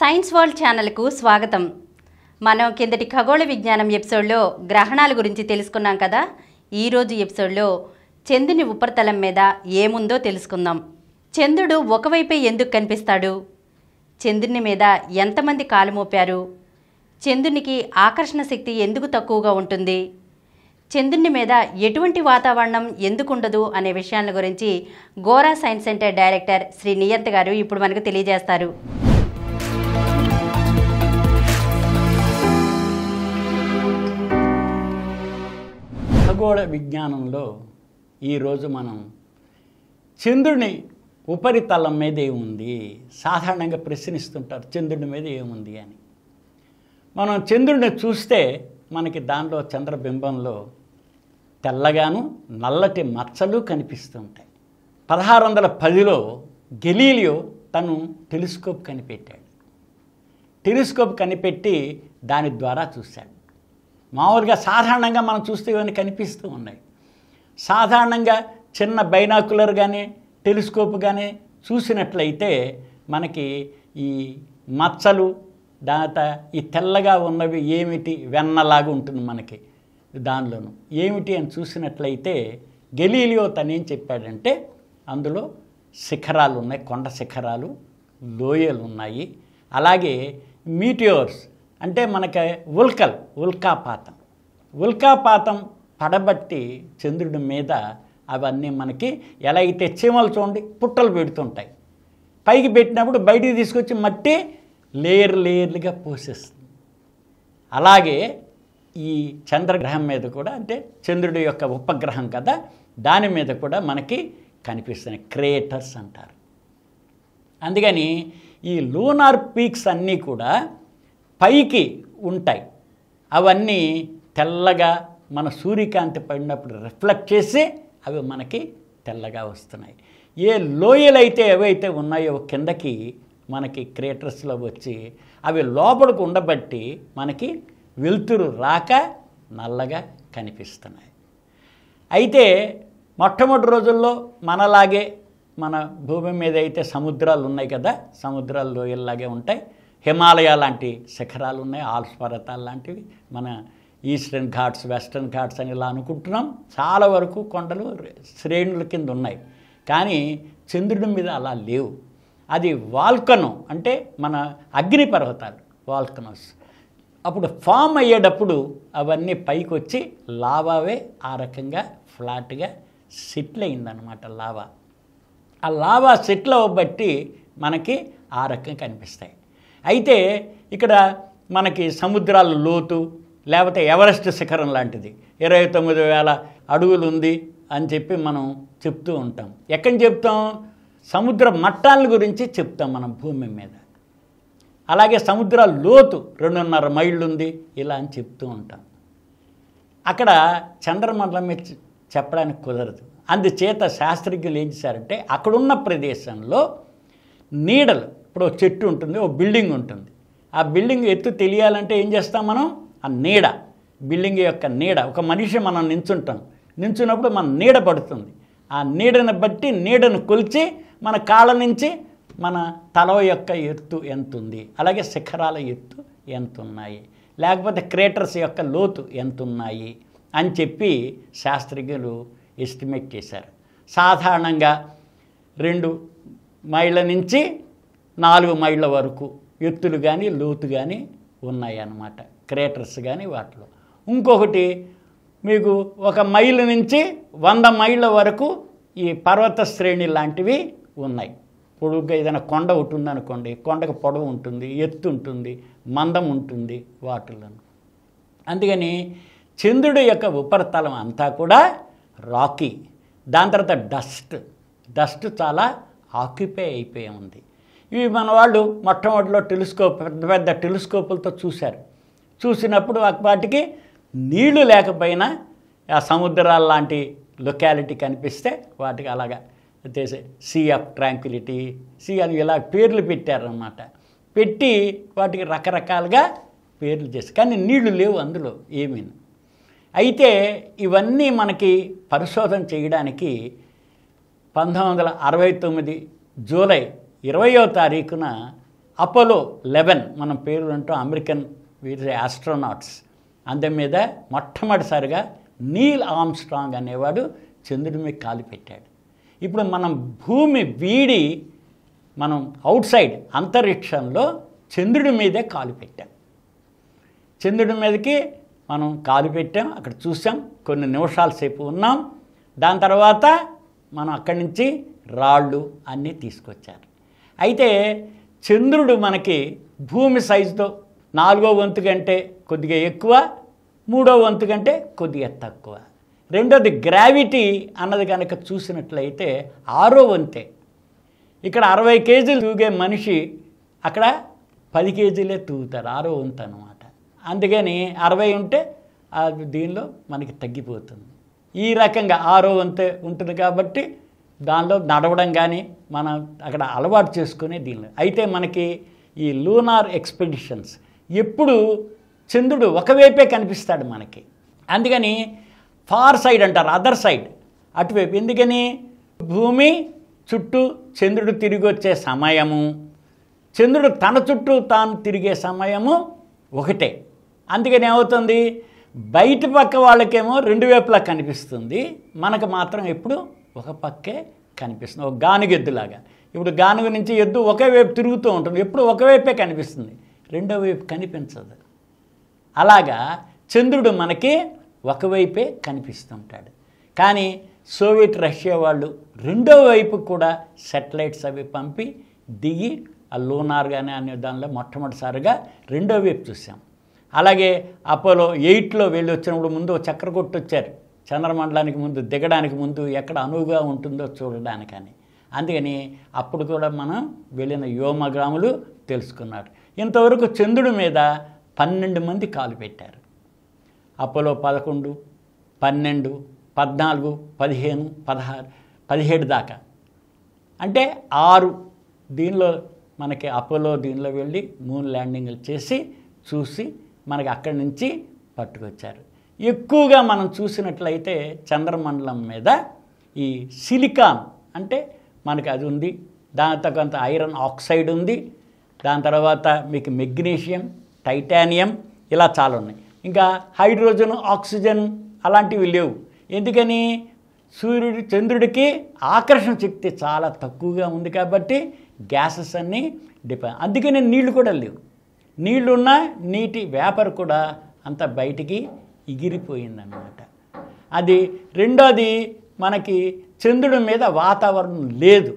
Science world ఛానల్కు స్వాగతం మనం కిందటి ఖగోళ విజ్ఞానం ఎపిసోడ్లో గ్రహణాల గురించి తెలుసుకున్నాం కదా ఈరోజు ఎపిసోడ్లో చంద్రుని ఉపరితలం మీద ఏముందో తెలుసుకుందాం చంద్రుడు ఒకవైపే ఎందుకు కనిపిస్తాడు చంద్రుని మీద ఎంతమంది కాలు మోపారు చంద్రునికి ఆకర్షణ శక్తి ఎందుకు తక్కువగా ఉంటుంది చంద్రుని మీద ఎటువంటి వాతావరణం ఎందుకు ఉండదు అనే విషయాల గురించి Gora science centre director Shri Niyanth గారు ఇప్పుడు మనకు తెలియజేస్తారు ఖగోళ విజ్ఞానంలో ఈరోజు మనం చంద్రుని ఉపరితలం మీద ఏముంది సాధారణంగా ప్రశ్నిస్తుంటారు చంద్రుడి మీద ఏముంది అని మనం చంద్రుడిని చూస్తే మనకి దానిలో చంద్రబింబంలో తెల్లగాను నల్లటి మచ్చలు కనిపిస్తుంటాయి పదహారు వందల పదిలో గెలీలియో తను టెలిస్కోప్ కనిపెట్టాడు టెలిస్కోప్ కనిపెట్టి దాని ద్వారా చూశాడు మామూలుగా సాధారణంగా మనం చూస్తే ఇవన్నీ కనిపిస్తూ ఉన్నాయి సాధారణంగా చిన్న బైనాకులర్ కానీ టెలిస్కోప్ కానీ చూసినట్లయితే మనకి ఈ మచ్చలు దాత ఈ తెల్లగా ఉన్నవి ఏమిటి వెన్నలాగా ఉంటుంది మనకి దానిలోను ఏమిటి అని చూసినట్లయితే గెలీలియో తనేం చెప్పాడంటే అందులో శిఖరాలు ఉన్నాయి కొండ శిఖరాలు లోయలు ఉన్నాయి అలాగే మీటియోర్స్ అంటే మనకి ఉల్కల్ ఉల్కాపాతం ఉల్కాపాతం పడబట్టి చంద్రుడి మీద అవన్నీ మనకి ఎలా అయితే చీమలు చూడండి పుట్టలు పెడుతుంటాయి పైకి పెట్టినప్పుడు బయటికి తీసుకొచ్చి మట్టి లేయర్ లేయర్లుగా పోసేస్తుంది అలాగే ఈ చంద్రగ్రహం మీద కూడా అంటే చంద్రుడి యొక్క ఉపగ్రహం కదా దాని మీద కూడా మనకి కనిపిస్తున్నాయి క్రియేటర్స్ అంటారు అందుకని ఈ లూనార్ పీక్స్ అన్నీ కూడా పైకి ఉంటాయి అవన్నీ తెల్లగా మన సూర్యకాంతి పడినప్పుడు రిఫ్లెక్ట్ చేసి అవి మనకి తెల్లగా వస్తున్నాయి ఏ లోయలైతే ఏవైతే ఉన్నాయో కిందకి మనకి క్రియేటర్స్లో వచ్చి అవి లోపలికి ఉండబట్టి మనకి వెలుతురు రాక నల్లగా కనిపిస్తున్నాయి అయితే మొట్టమొదటి రోజుల్లో మనలాగే మన భూమి మీద అయితే సముద్రాలు ఉన్నాయి కదా సముద్రాలు లోయల్లాగే ఉంటాయి హిమాలయ లాంటి శిఖరాలు ఉన్నాయి ఆల్స్ పర్వతాలు లాంటివి మన ఈస్టర్న్ ఘాట్స్ వెస్టర్న్ ఘాట్స్ అని ఇలా అనుకుంటున్నాం చాలా వరకు కొండలు శ్రేణుల కింద ఉన్నాయి కానీ చంద్రుడి మీద అలా లేవు అది వాల్కనో అంటే మన అగ్ని పర్వతాలు వాల్కనోస్ అప్పుడు ఫామ్ అయ్యేటప్పుడు అవన్నీ పైకి వచ్చి లావావే ఆ రకంగా ఫ్లాట్గా సెటిల్ అయిందనమాట లావా ఆ లావా సెటిల్ అవ్వబట్టి మనకి ఆ రకంగా కనిపిస్తాయి అయితే ఇక్కడ మనకి సముద్రాల లోతు లేకపోతే ఎవరెస్ట్ శిఖరం లాంటిది ఇరవై తొమ్మిది వేల అడుగులు ఉంది అని చెప్పి మనం చెప్తూ ఉంటాం ఎక్కడి చెప్తాం సముద్ర మట్టాల గురించి చెప్తాం మనం భూమి మీద అలాగే సముద్రాల లోతు రెండున్నర మైళ్ళు ఉంది ఇలా అని చెప్తూ ఉంటాం అక్కడ చంద్రమండలం మీద చె- చెప్పడానికి కుదరదు అందుచేత శాస్త్రజ్ఞులు ఏం చేశారంటే అక్కడున్న ప్రదేశంలో నీడలు ఇప్పుడు ఒక చెట్టు ఉంటుంది ఒక బిల్డింగ్ ఉంటుంది ఆ బిల్డింగ్ ఎత్తు తెలియాలంటే ఏం చేస్తాం మనం ఆ నీడ బిల్డింగ్ యొక్క నీడ ఒక మనిషి మనం నించుంటాం నించున్నప్పుడు మన నీడ పడుతుంది ఆ నీడను బట్టి నీడను కొలిచి మన కాళ్ళ నుంచి మన తల యొక్క ఎత్తు ఎంత ఉంది అలాగే శిఖరాల ఎత్తు ఎంత ఉన్నాయి లేకపోతే క్రేటర్స్ యొక్క లోతు ఎంత ఉన్నాయి అని చెప్పి శాస్త్రజ్ఞులు ఎస్టిమేట్ చేశారు సాధారణంగా రెండు మైళ్ళ నుంచి నాలుగు మైళ్ళ వరకు ఎత్తులు కానీ లోతు కానీ ఉన్నాయి అన్నమాట క్రేటర్స్ కానీ వాటిలో ఇంకొకటి మీకు ఒక మైలు నుంచి వంద మైళ్ళ వరకు ఈ పర్వత శ్రేణి లాంటివి ఉన్నాయి పొడుగ్గా ఏదైనా కొండ ఒకటి ఉందనుకోండి కొండకు పొడవు ఉంటుంది ఎత్తు ఉంటుంది మందం ఉంటుంది వాటిల్లో అందుకని చంద్రుడి యొక్క ఉపరితలం అంతా కూడా రాకీ దాని తర్వాత డస్ట్ డస్ట్ చాలా ఆక్యుపై అయిపోయి ఉంది ఇవి మన వాళ్ళు మొట్టమొదటిలో టెలిస్కోప్ పెద్ద పెద్ద టెలిస్కోపులతో చూశారు చూసినప్పుడు ఆ వాటికి నీళ్లు లేకపోయినా ఆ సముద్రాల లాంటి లొకాలిటీ కనిపిస్తే వాటికి అలాగా చేసే సీ ఆఫ్ ట్రాంక్విలిటీ సీ అని ఇలా పేర్లు పెట్టారన్నమాట పెట్టి వాటికి రకరకాలుగా పేర్లు చేసి కానీ నీళ్లు లేవు అందులో ఏమీ అయితే ఇవన్నీ మనకి పరిశోధన చేయడానికి పంతొమ్మిది వందల అరవై తొమ్మిది జూలై ఇరవయో తారీఖున అపోలో లెవెన్ మనం పేరు అంటాం అమెరికన్ వీరి ఆస్ట్రోనాట్స్ అందు మీద మొట్టమొదటిసారిగా నీల్ ఆమ్స్ట్రాంగ్ అనేవాడు చంద్రుడి మీద కాలు పెట్టాడు ఇప్పుడు మనం భూమి వీడి మనం అవుట్ సైడ్ అంతరిక్షంలో చంద్రుడి మీదే కాలు పెట్టాం చంద్రుడి మీదకి మనం కాలు పెట్టాం అక్కడ చూసాం కొన్ని నిమిషాల సేపు ఉన్నాం దాని తర్వాత మనం అక్కడి నుంచి రాళ్ళు అన్నీ తీసుకొచ్చారు అయితే చంద్రుడు మనకి భూమి సైజుతో నాలుగో వంతు కంటే కొద్దిగా ఎక్కువ మూడో వంతు కంటే కొద్దిగా తక్కువ రెండోది గ్రావిటీ అన్నది కనుక చూసినట్లయితే ఆరో వంతే ఇక్కడ అరవై కేజీలు తూగే మనిషి అక్కడ పది కేజీలే తూగుతారు ఆరో వంతు అనమాట అందుకని అరవై ఉంటే ఆ దీనిలో మనకి తగ్గిపోతుంది ఈ రకంగా ఆరో వంతే ఉంటుంది కాబట్టి దానిలో నడవడం కానీ మనం అక్కడ అలవాటు చేసుకునే దీనిలో అయితే మనకి ఈ లూనార్ ఎక్స్పెడిషన్స్ ఎప్పుడు చంద్రుడు ఒకవైపే కనిపిస్తాడు మనకి అందుకని ఫార్ సైడ్ అంటారు అదర్ సైడ్ అటువైపు ఎందుకని భూమి చుట్టూ చంద్రుడు తిరిగి వచ్చే సమయము చంద్రుడు తన చుట్టూ తాను తిరిగే సమయము ఒకటే అందుకని ఏమవుతుంది బయట పక్క వాళ్ళకేమో రెండు వైపులా కనిపిస్తుంది మనకు మాత్రం ఎప్పుడు ఒక పక్కే కనిపిస్తుంది ఒక గానుగ ఎద్దులాగా ఇప్పుడు గానుగ నుంచి ఎద్దు ఒకే వైపు తిరుగుతూ ఉంటుంది ఎప్పుడు ఒకవైపే కనిపిస్తుంది రెండో వైపు కనిపించదు అలాగా చంద్రుడు మనకి ఒకవైపే కనిపిస్తుంటాడు కానీ సోవియట్ రష్యా వాళ్ళు రెండో వైపు కూడా సెటిలైట్స్ అవి పంపి దిగి ఆ లూనార్ కానీ అనే దానిలో మొట్టమొదటిసారిగా రెండో వైపు చూసాం అలాగే అపోలో ఎయిట్లో వెళ్ళి వచ్చినప్పుడు ముందు ఓ చక్ర కొట్టు వచ్చారు చంద్రమండలానికి ముందు దిగడానికి ముందు ఎక్కడ అనువుగా ఉంటుందో చూడడానికని అందుకని అప్పుడు కూడా మనం వెళ్ళిన వ్యోమగ్రాములు తెలుసుకున్నారు ఇంతవరకు చంద్రుడి మీద పన్నెండు మంది కాలు పెట్టారు అపోలో పదకొండు పన్నెండు పద్నాలుగు పదిహేను పదహారు పదిహేడు దాకా అంటే ఆరు దీనిలో మనకి అపోలో దీనిలో వెళ్ళి మూన్ ల్యాండింగ్లు చేసి చూసి మనకి అక్కడి నుంచి పట్టుకొచ్చారు ఎక్కువగా మనం చూసినట్లయితే చంద్రమండలం మీద ఈ సిలికాన్ అంటే మనకి అది ఉంది దానితో కొంత ఐరన్ ఆక్సైడ్ ఉంది దాని తర్వాత మీకు మెగ్నీషియం టైటానియం ఇలా చాలా ఉన్నాయి ఇంకా హైడ్రోజన్ ఆక్సిజన్ అలాంటివి లేవు ఎందుకని సూర్యుడి చంద్రుడికి ఆకర్షణ శక్తి చాలా తక్కువగా ఉంది కాబట్టి గ్యాసెస్ అన్నీ డిపెండ్ అందుకనే నీళ్లు కూడా లేవు నీళ్లున్న నీటి వేపర్ కూడా అంత బయటికి ఎగిరిపోయిందన్నమాట అది రెండోది మనకి చంద్రుడి మీద వాతావరణం లేదు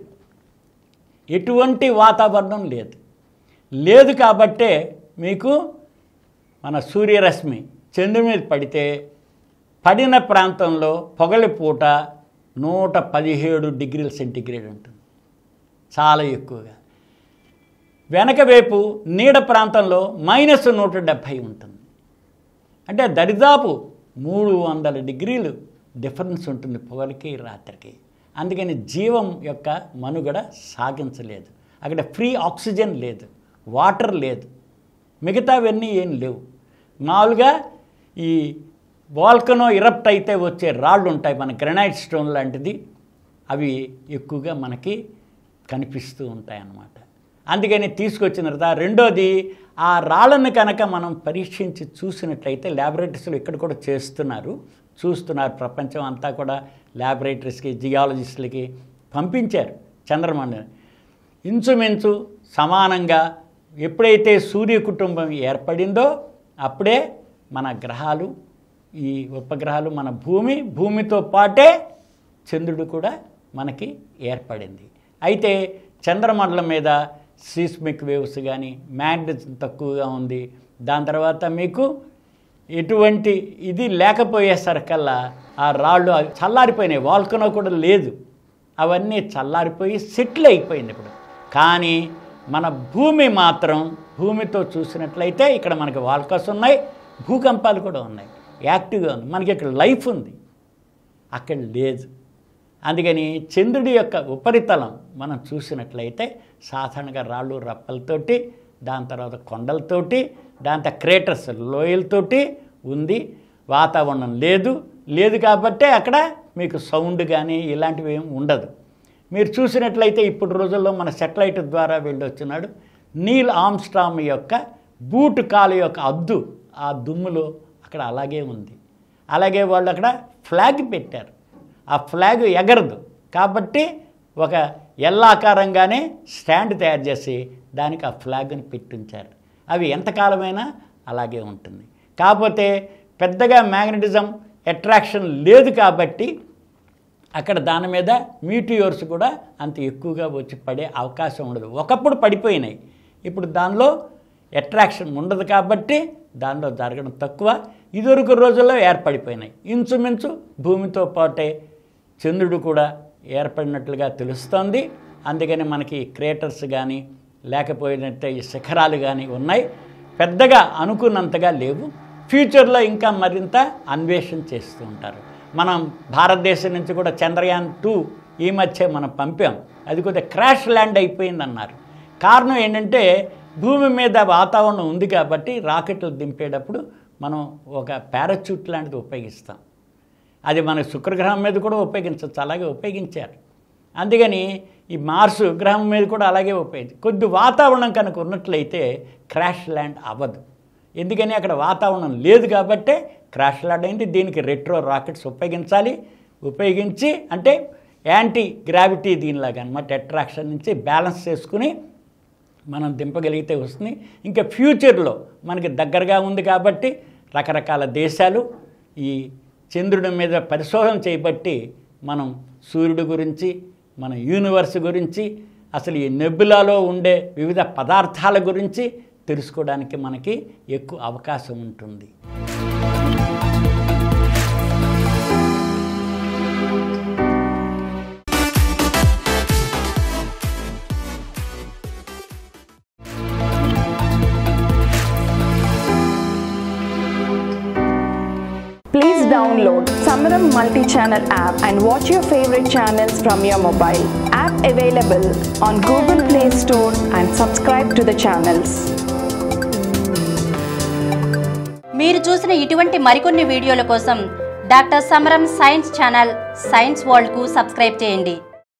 ఎటువంటి వాతావరణం లేదు లేదు కాబట్టే మీకు మన సూర్యరశ్మి చంద్రుడి మీద పడితే పడిన ప్రాంతంలో పొగలి పూట నూట పదిహేడు డిగ్రీల సెంటిగ్రేడ్ ఉంటుంది చాలా ఎక్కువగా వెనక వైపు నీడ ప్రాంతంలో మైనస్ నూట డెబ్భై ఉంటుంది అంటే దరిదాపు మూడు వందల డిగ్రీలు డిఫరెన్స్ ఉంటుంది పొగలకి రాత్రికి అందుకని జీవం యొక్క మనుగడ సాగించలేదు అక్కడ ఫ్రీ ఆక్సిజన్ లేదు వాటర్ లేదు మిగతావన్నీ ఏం లేవు మామూలుగా ఈ వాల్కనో ఇరప్ట్ అయితే వచ్చే రాళ్ళు ఉంటాయి మన గ్రనైట్ స్టోన్ లాంటిది అవి ఎక్కువగా మనకి కనిపిస్తూ ఉంటాయి అన్నమాట అందుకని తీసుకొచ్చిన తర్వాత రెండోది ఆ రాళ్ళను కనుక మనం పరీక్షించి చూసినట్లయితే ల్యాబొరేటరీస్లో ఇక్కడ కూడా చేస్తున్నారు చూస్తున్నారు ప్రపంచం అంతా కూడా ల్యాబొరేటరీస్కి జియాలజిస్టులకి పంపించారు చంద్రమండలం ఇంచుమించు సమానంగా ఎప్పుడైతే సూర్య కుటుంబం ఏర్పడిందో అప్పుడే మన గ్రహాలు ఈ ఉపగ్రహాలు మన భూమి భూమితో పాటే చంద్రుడు కూడా మనకి ఏర్పడింది అయితే చంద్రమండలం మీద సీస్మిక్ వేవ్స్ కానీ మ్యాగ్నెటిజం తక్కువగా ఉంది దాని తర్వాత మీకు ఎటువంటి ఇది లేకపోయేసరికల్లా ఆ రాళ్ళు అవి చల్లారిపోయినాయి వాల్కనో కూడా లేదు అవన్నీ చల్లారిపోయి సెటిల్ అయిపోయింది ఇప్పుడు కానీ మన భూమి మాత్రం భూమితో చూసినట్లయితే ఇక్కడ మనకి వాల్కస్ ఉన్నాయి భూకంపాలు కూడా ఉన్నాయి యాక్టివ్గా ఉంది మనకి ఇక్కడ లైఫ్ ఉంది అక్కడ లేదు అందుకని చంద్రుడి యొక్క ఉపరితలం మనం చూసినట్లయితే సాధారణంగా రాళ్ళు రప్పలతోటి దాని తర్వాత కొండలతోటి దాని తర్వాత క్రేటర్స్ లోయలతోటి ఉంది వాతావరణం లేదు లేదు కాబట్టే అక్కడ మీకు సౌండ్ కానీ ఇలాంటివి ఏమి ఉండదు మీరు చూసినట్లయితే ఇప్పుడు రోజుల్లో మన సెటిలైట్ ద్వారా వెళ్ళొచ్చున్నాడు నీల్ ఆమ్స్ట్రామ్ యొక్క బూటు కాలు యొక్క అద్దు ఆ దుమ్ములో అక్కడ అలాగే ఉంది అలాగే వాళ్ళు అక్కడ ఫ్లాగ్ పెట్టారు ఆ ఫ్లాగ్ ఎగరదు కాబట్టి ఒక ఎల్లాకారంగానే స్టాండ్ తయారు చేసి దానికి ఆ ఫ్లాగ్ని పెట్టించారు అవి ఎంతకాలమైనా అలాగే ఉంటుంది కాకపోతే పెద్దగా మ్యాగ్నెటిజం అట్రాక్షన్ లేదు కాబట్టి అక్కడ దాని మీద మీటియోర్స్ కూడా అంత ఎక్కువగా వచ్చి పడే అవకాశం ఉండదు ఒకప్పుడు పడిపోయినాయి ఇప్పుడు దానిలో అట్రాక్షన్ ఉండదు కాబట్టి దానిలో జరగడం తక్కువ ఇదివరకు రోజుల్లో ఏర్పడిపోయినాయి ఇంచుమించు భూమితో పాటే చంద్రుడు కూడా ఏర్పడినట్లుగా తెలుస్తోంది అందుకని మనకి క్రేటర్స్ కానీ లేకపోయినట్టే ఈ శిఖరాలు కానీ ఉన్నాయి పెద్దగా అనుకున్నంతగా లేవు ఫ్యూచర్లో ఇంకా మరింత అన్వేషణ చేస్తూ ఉంటారు మనం భారతదేశం నుంచి కూడా చంద్రయాన్ టూ ఈ మధ్య మనం పంపాం అది కొద్దిగా క్రాష్ ల్యాండ్ అయిపోయిందన్నారు కారణం ఏంటంటే భూమి మీద వాతావరణం ఉంది కాబట్టి రాకెట్లు దింపేటప్పుడు మనం ఒక పారాచూట్ లాంటిది ఉపయోగిస్తాం అది మన శుక్రగ్రహం మీద కూడా ఉపయోగించవచ్చు అలాగే ఉపయోగించారు అందుకని ఈ మార్సు గ్రహం మీద కూడా అలాగే ఉపయోగించి కొద్ది వాతావరణం కనుక ఉన్నట్లయితే క్రాష్ ల్యాండ్ అవ్వదు ఎందుకని అక్కడ వాతావరణం లేదు కాబట్టే క్రాష్ ల్యాండ్ అయింది దీనికి రెట్రో రాకెట్స్ ఉపయోగించాలి ఉపయోగించి అంటే యాంటీ గ్రావిటీ దీనిలాగా అనమాట అట్రాక్షన్ నుంచి బ్యాలెన్స్ చేసుకుని మనం దింపగలిగితే వస్తుంది ఇంకా ఫ్యూచర్లో మనకి దగ్గరగా ఉంది కాబట్టి రకరకాల దేశాలు ఈ చంద్రుడి మీద పరిశోధన చేయబట్టి మనం సూర్యుడి గురించి మన యూనివర్స్ గురించి అసలు ఈ నెబ్బులాలో ఉండే వివిధ పదార్థాల గురించి తెలుసుకోవడానికి మనకి ఎక్కువ అవకాశం ఉంటుంది Please download Samaram multi-channel app and watch your favorite channels from your mobile. App available on Google Play Store and subscribe to the channels. మీరు చూసిన ఇటువంటి మరికొన్ని వీడియోల కోసం doctor Samaram science channel science వరల్డ్కు సబ్స్క్రైబ్ చేయండి